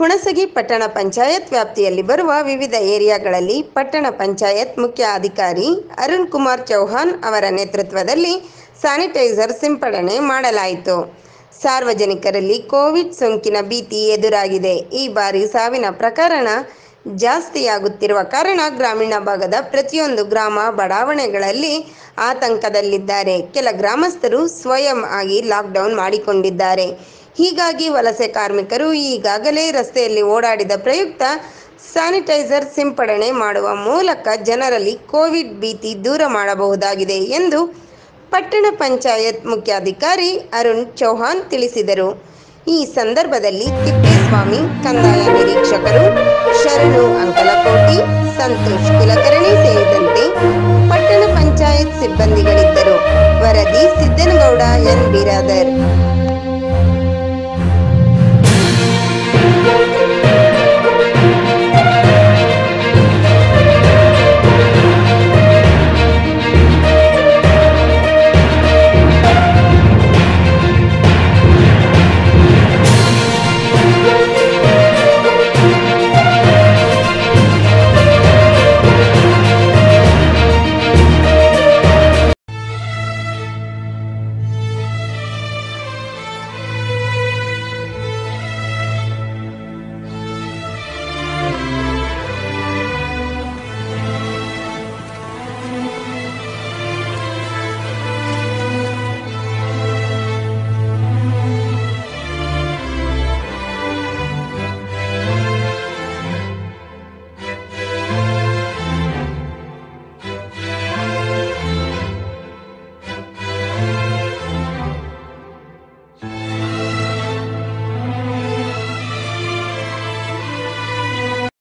ಹುಣಸಗಿ ಪಟ್ಟಣ ಪಂಚಾಯತ್ ವ್ಯಾಪ್ತಿಯಲ್ಲಿ ಬರುವ ವಿವಿಧ ಏರಿಯಾಗಳಲ್ಲಿ ಪಟ್ಟಣ ಪಂಚಾಯತ್ ಮುಖ್ಯ ಅಧಿಕಾರಿ ಅರುಣ್ ಕುಮಾರ್ ಚೌಹಾಣ್ ಅವರ ನೇತೃತ್ವದಲ್ಲಿ ಸ್ಯಾನಿಟೈಸರ್ ಸಿಂಪಡಣೆ ಮಾಡಲಾಯಿತು ಸಾರ್ವಜನಿಕರಲ್ಲಿ ಕೋವಿಡ್ ಸೋಂಕಿನ ಭೀತಿ ಎದುರಾಗಿದೆ ಈ ಬಾರಿ ಸಾವಿನ ಪ್ರಕರಣ ಜಾಸ್ತಿಯಾಗುತ್ತಿರುವ ಕಾರಣ ಗ್ರಾಮೀಣ ಭಾಗದ ಪ್ರತಿಯೊಂದು ಗ್ರಾಮ ಬಡಾವಣೆಗಳಲ್ಲಿ ಆತಂಕದಲ್ಲಿದ್ದಾರೆ ಕೆಲ ಗ್ರಾಮಸ್ಥರು ಸ್ವಯಂ ಆಗಿ ಲಾಕ್ಡೌನ್ ಮಾಡಿಕೊಂಡಿದ್ದಾರೆ ಹೀಗಾಗಿ ವಲಸೆ ಕಾರ್ಮಿಕರು ಈಗಾಗಲೇ ರಸ್ತೆಯಲ್ಲಿ ಓಡಾಡಿದ ಪ್ರಯುಕ್ತ ಸ್ಯಾನಿಟೈಸರ್ ಸಿಂಪಡಣೆ ಮಾಡುವ ಮೂಲಕ ಜನರಲ್ಲಿ ಕೋವಿಡ್ ಭೀತಿ ದೂರ ಮಾಡಬಹುದಾಗಿದೆ ಎಂದು ಪಟ್ಟಣ ಪಂಚಾಯತ್ ಮುಖ್ಯಾಧಿಕಾರಿ ಅರುಣ್ ಚೌಹಾಣ್ ತಿಳಿಸಿದರು ಈ ಸಂದರ್ಭದಲ್ಲಿ ತಿಪ್ಪೇಸ್ವಾಮಿ ಕಂದಾಯ ನಿರೀಕ್ಷಕರು ಶರಣು ಅಂಕಲಕೋಟಿ ಸಂತೋಷ್ ಕುಲಕರ್ಣಿ ಸೇರಿದಂತೆ ಪಟ್ಟಣ ಪಂಚಾಯತ್ ಸಿಬ್ಬಂದಿಗಳಿದ್ದರು ವರದಿ ಸಿದ್ದನಗೌಡ ಎನ್ ಬಿರಾದರ್